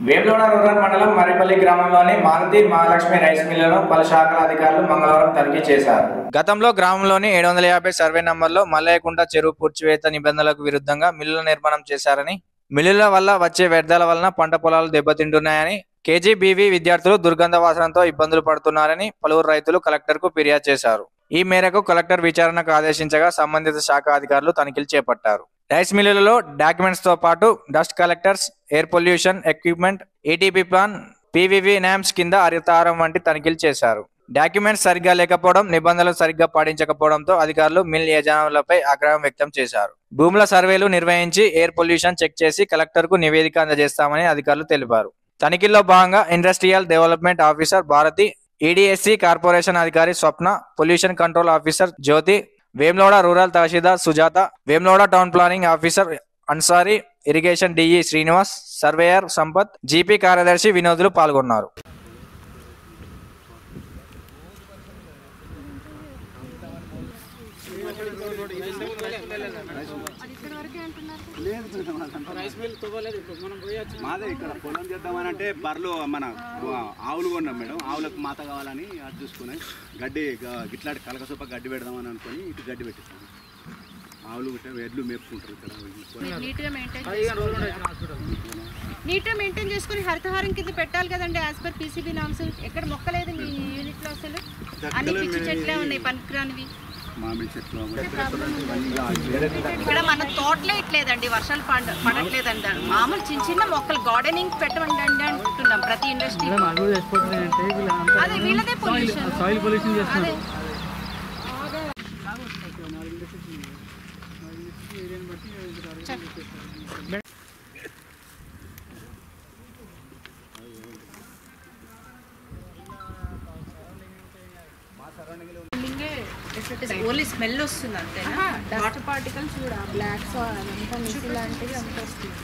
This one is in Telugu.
వేములవాడ రూరల్ మండలం మరిపల్లి గ్రామంలోని మారుతి మహాలక్ష్మి రైస్ మిల్లును పలు శాఖల అధికారులు మంగళవారం తనిఖీ చేశారు గతంలో గ్రామంలోని ఏడు వందల యాభై సర్వే నంబర్లో మల్లయ్యకుంట చెరువు పూడ్చివేత నిబంధనలకు విరుద్ధంగా మిల్లుల నిర్మాణం చేశారని మిల్లుల వల్ల వచ్చే వ్యర్థాల వలన పంట పొలాలు దెబ్బతింటున్నాయని కేజీబీవీ విద్యార్థులు దుర్గంధ వాసనతో ఇబ్బందులు పడుతున్నారని పలువురు రైతులు కలెక్టర్కు ఫిర్యాదు చేశారు ఈ మేరకు కలెక్టర్ విచారణకు ఆదేశించగా సంబంధిత శాఖ అధికారులు తనిఖీలు చేపట్టారు రైస్ మిల్లులలో డాక్యుమెంట్స్ తో పాటు dust collectors air pollution equipment ATP plan PVV norms కింద హరితారం వంటి తనిఖీలు చేశారు డాక్యుమెంట్స్ సరిగ్గా లేకపోవడం నిబంధనలు సరిగ్గా పాటించకపోవడంతో అధికారులు మిల్ యజమానులపై ఆగ్రహం వ్యక్తం చేశారు భూముల సర్వేలు నిర్వహించి ఎయిర్ పొల్యూషన్ చెక్ చేసి కలెక్టర్ కు నివేదిక అందజేస్తామని అధికారులు తెలిపారు తనిఖీల్లో భాగంగా industrial development officer Bharathi EDSC corporation అధికారి Swapna pollution control officer Jyothi Vemulawada rural tahsildar Sujatha Vemulawada town planning officer Ansari irrigation DE Srinivas surveyor Sampath GP కార్యదర్శి వినోదులు పాల్గొన్నారు మాదే ఇక్కడ పొలం చేద్దామని అంటే బర్రెలు మన ఆవులు కొన్నాం మేడం ఆవులకు మాత కావాలని అది చూసుకుని గడ్డి గ- గిట్లాంటి కలకసొప్ప గడ్డి పెడదామని అనుకుని ఇటు గడ్డి పెట్టిస్తాం ఆవులు గిట్ట ఎడ్లు మేపుకుంటారు ఇక్కడ నీట్గా మెయింటైన్ నీట్గా మెయింటైన్ చేసుకుని హరితహారం కింద పెట్టాలి కదండి యాజ్ పర్ పీసీబీ నామ్స్ ఎక్కడ మొక్కలేదు మీ యూనిట్లో అసలు అన్ని పిచ్చి చెట్లే ఉన్నాయి పనికిరానివి మామిడి చెట్లు ఇక్కడ మన తోటలే ఇట్లేదండి వర్షాలు పడ పడట్లేదండి మామూలు చిన్న చిన్న మొక్కలు గార్డెనింగ్ పెట్టమండి అండి అంటున్నాం ప్రతి ఇండస్ట్రీ అదే వీళ్ళదే పొల్యూషన్ సాయిల్ పొల్యూషన్ అదే ఓన్లీ స్మెల్ వస్తుంది అంతేనా డస్ట్ పార్టికల్స్ కూడా బ్లాక్ అదంతా మిస్ లాంటివి అంత వస్తుంది